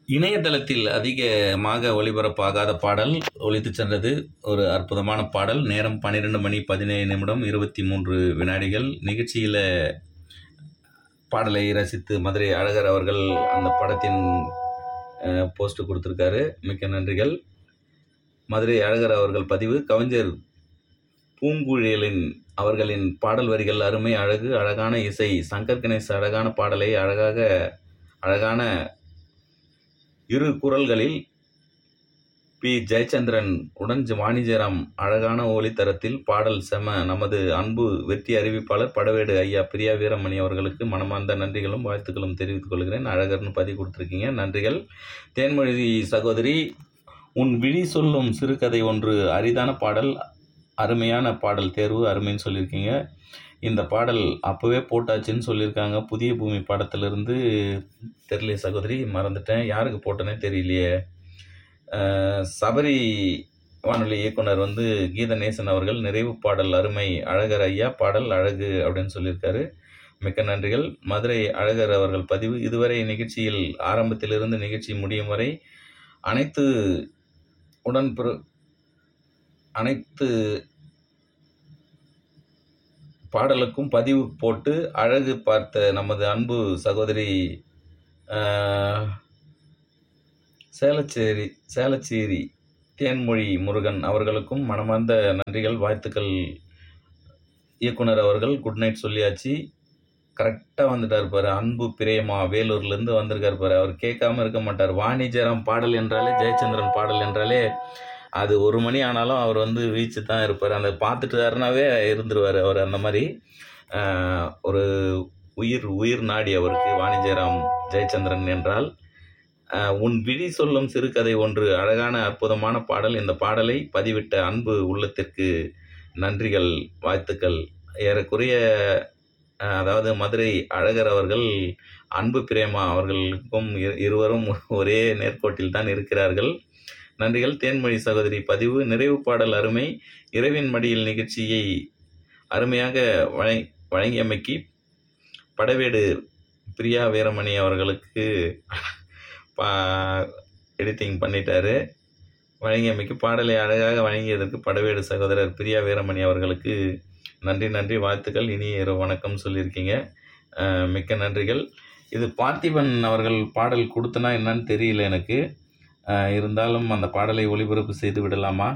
இணையதளத்தில் அதிகமாக ஒளிபரப்பாகாத பாடல் ஒலித்துச் சென்றது ஒரு அற்புதமான பாடல் நேரம் பன்னிரெண்டு மணி பதினேழு நிமிடம் இருபத்தி மூன்று வினாடிகள் நிகழ்ச்சியில் பாடலை ரசித்து மதுரை அழகர் அவர்கள் அந்த படத்தின் போஸ்ட் கொடுத்துருக்காரு மிக்க நன்றிகள் மதுரை அழகர் அவர்கள் பதிவு கவிஞர் பூங்குழியலின் அவர்களின் பாடல் வரிகள் அருமை அழகு அழகான இசை சங்கர் கணேஷ் அழகான பாடலை அழகாக அழகான இரு குரல்களில் பி ஜெயச்சந்திரன் உடன் வாணிஜராம் அழகான ஒளித்தரத்தில் பாடல் செம நமது அன்பு வெற்றி அறிவிப்பாளர் படவேடு ஐயா பிரியா வீரமணி அவர்களுக்கு மனமார்ந்த நன்றிகளும் வாழ்த்துக்களும் தெரிவித்துக் கொள்கிறேன் அழகர்னு பதிவு கொடுத்துருக்கீங்க நன்றிகள் தேன்மொழி சகோதரி உன் விழி சொல்லும் சிறுகதை ஒன்று அரிதான பாடல் அருமையான பாடல் தேர்வு அருமைன்னு சொல்லியிருக்கீங்க இந்த பாடல் அப்போவே போட்டாச்சுன்னு சொல்லியிருக்காங்க புதிய பூமி படத்திலிருந்து தெரியல சகோதரி மறந்துட்டேன் யாருக்கு போட்டேனே தெரியலையே அஹ், சபரி வானொலி இயக்குனர் வந்து கீதநேசன் அவர்கள் நிறைவு பாடல் அருமை அழகர் ஐயா பாடல் அழகு அப்படின்னு சொல்லியிருக்காரு மிக்க நன்றிகள் மதுரை அழகர் அவர்கள் பதிவு இதுவரை நிகழ்ச்சியில் ஆரம்பத்திலிருந்து நிகழ்ச்சி முடியும் வரை அனைத்து உடன்பிற அனைத்து பாடலுக்கும் பதிவு போட்டு அழகு பார்த்த நமது அன்பு சகோதரி ஆஹ், சேலச்சேரி சேலச்சேரி தேன்மொழி முருகன் அவர்களுக்கும் மனமார்ந்த நன்றிகள் வாழ்த்துக்கள் இயக்குனர் அவர்கள் குட் நைட் சொல்லியாச்சு கரெக்டாக வந்துட்டார் பாரு அன்பு பிரேமா வேலூர்லேருந்து வந்திருக்கார் பாரு அவர் கேட்காம இருக்க மாட்டார் வாணிஜராம் பாடல் என்றாலே ஜெயச்சந்திரன் பாடல் என்றாலே அது ஒரு மணி ஆனாலும் அவர் வந்து வீச்சு தான் இருப்பார் அந்த பார்த்துட்டாருனாவே இருந்துருவார் அவர் அந்த மாதிரி ஆஹ், ஒரு உயிர் உயிர் நாடி அவருக்கு வாணிஜராம் ஜெயச்சந்திரன் என்றால் ஆஹ், உன் விழி சொல்லும் சிறுகதை ஒன்று அழகான அற்புதமான பாடல் இந்த பாடலை பதிவிட்ட அன்பு உள்ளத்திற்கு நன்றிகள் வாழ்த்துக்கள் ஏறக்குறைய ஆஹ், அதாவது மதுரை அழகர் அவர்கள் அன்பு பிரேமா அவர்களுக்கும் இரு- இருவரும் ஒரே நேர்கோட்டில் தான் இருக்கிறார்கள் நன்றிகள் தேன்மொழி சகோதரி பதிவு நிறைவு பாடல் அருமை இரவின் மடியில் நிகழ்ச்சியை அருமையாக வழங் வழங்கியமைக்கு படவேடு பிரியா வீரமணி அவர்களுக்கு பா எடிட்டிங் பண்ணிட்டாரு வழங்கியமைக்கு பாடலை அழகாக வழங்கியதற்கு படவேடு சகோதரர் பிரியா வீரமணி அவர்களுக்கு நன்றி நன்றி வாழ்த்துக்கள் இனிய இரவு வணக்கம் சொல்லியிருக்கீங்க அஹ், மிக்க நன்றிகள் இது பார்த்திபன் அவர்கள் பாடல் கொடுத்தனா என்னன்னு தெரியல எனக்கு அஹ், இருந்தாலும் அந்த பாடலை ஒளிபரப்பு செய்து விடலாமா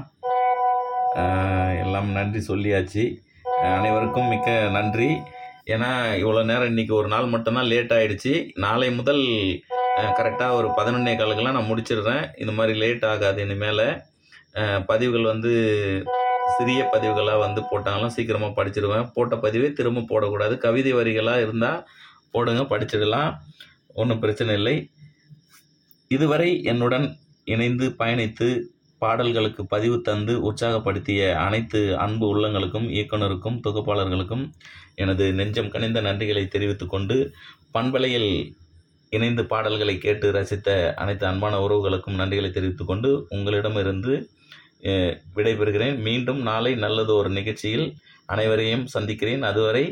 அஹ், எல்லாம் நன்றி சொல்லியாச்சு அஹ், அனைவருக்கும் மிக்க நன்றி ஏன்னா இவ்வளோ நேரம் இன்னைக்கு ஒரு நாள் மட்டும்தான் லேட் ஆயிடுச்சு நாளை முதல் கரெக்டாக ஒரு பதினொன்னே காலுக்கெல்லாம் நான் முடிச்சிடுறேன் இந்த மாதிரி லேட் ஆகாது இனிமேல் அஹ், பதிவுகள் வந்து சிறிய பதிவுகளாக வந்து போட்டாலும் சீக்கிரமாக படிச்சிடுவேன் போட்ட பதிவே திரும்ப போடக்கூடாது கவிதை வரிகளாக இருந்தால் போடுங்க படிச்சிடலாம் ஒன்றும் பிரச்சனை இல்லை இதுவரை என்னுடன் இணைந்து பயணித்து பாடல்களுக்கு பதிவு தந்து உற்சாகப்படுத்திய அனைத்து அன்பு உள்ளங்களுக்கும் இயக்குனருக்கும் தொகுப்பாளர்களுக்கும் எனது நெஞ்சம் கனிந்த நன்றிகளை தெரிவித்துக் கொண்டு பண்பலையில் இணைந்து பாடல்களை கேட்டு ரசித்த அனைத்து அன்பான உறவுகளுக்கும் நன்றிகளை தெரிவித்துக் கொண்டு உங்களிடமிருந்து அஹ், விடைபெறுகிறேன் மீண்டும் நாளை நல்லது ஒரு நிகழ்ச்சியில் அனைவரையும் சந்திக்கிறேன் அதுவரை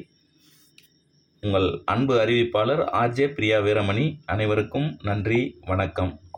உங்கள் அன்பு அறிவிப்பாளர் ஆர்ஜே பிரியா வீரமணி அனைவருக்கும் நன்றி வணக்கம்